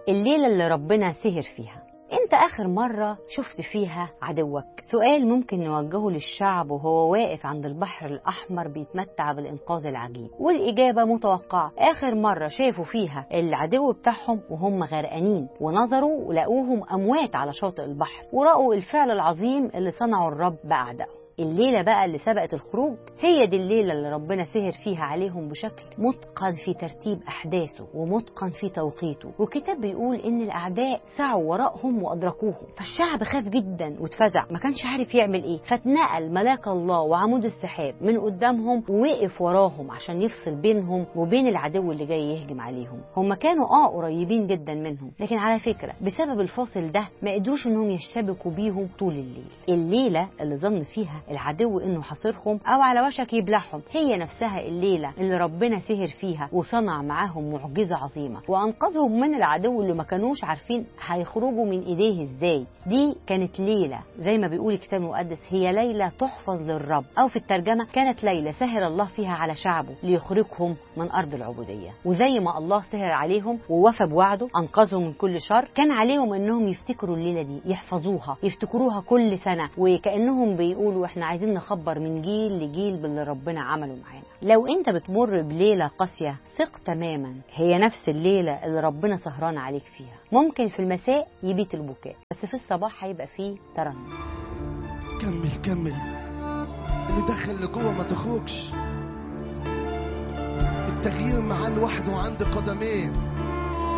الليلة اللي ربنا سهر فيها انت اخر مرة شفت فيها عدوك سؤال ممكن نوجهه للشعب وهو واقف عند البحر الاحمر بيتمتع بالانقاذ العجيب والاجابة متوقعة اخر مرة شافوا فيها العدو بتاعهم وهم غرقانين ونظروا ولقوهم اموات على شاطئ البحر ورأوا الفعل العظيم اللي صنعه الرب باعدائهم الليلة بقى اللي سبقت الخروج هي دي الليلة اللي ربنا سهر فيها عليهم بشكل متقن في ترتيب أحداثه ومتقن في توقيته والكتاب بيقول إن الأعداء سعوا وراءهم وأدركوهم فالشعب خاف جدا واتفزع ما كانش عارف يعمل إيه فاتنقل ملاك الله وعمود السحاب من قدامهم ووقف وراهم عشان يفصل بينهم وبين العدو اللي جاي يهجم عليهم هم كانوا اه قريبين جدا منهم لكن على فكرة بسبب الفاصل ده ما قدروش إنهم يشتبكوا بيهم طول الليل الليلة اللي ظن فيها العدو انه حاصرهم او على وشك يبلعهم هي نفسها الليله اللي ربنا سهر فيها وصنع معاهم معجزه عظيمه وانقذهم من العدو اللي ما كانوش عارفين هيخرجوا من ايديه ازاي دي كانت ليله زي ما بيقول الكتاب المقدس هي ليله تحفظ للرب او في الترجمه كانت ليله سهر الله فيها على شعبه ليخرجهم من ارض العبوديه وزي ما الله سهر عليهم ووفى بوعده انقذهم من كل شر كان عليهم انهم يفتكروا الليله دي يحفظوها يفتكروها كل سنه وكانهم بيقولوا احنا عايزين نخبر من جيل لجيل باللي ربنا عمله معانا لو انت بتمر بليلة قاسية ثق تماما هي نفس الليلة اللي ربنا سهران عليك فيها ممكن في المساء يبيت البكاء بس في الصباح هيبقى فيه ترنم كمل كمل اللي دخل لجوه ما تخرجش التغيير معاه لوحده عند قدميه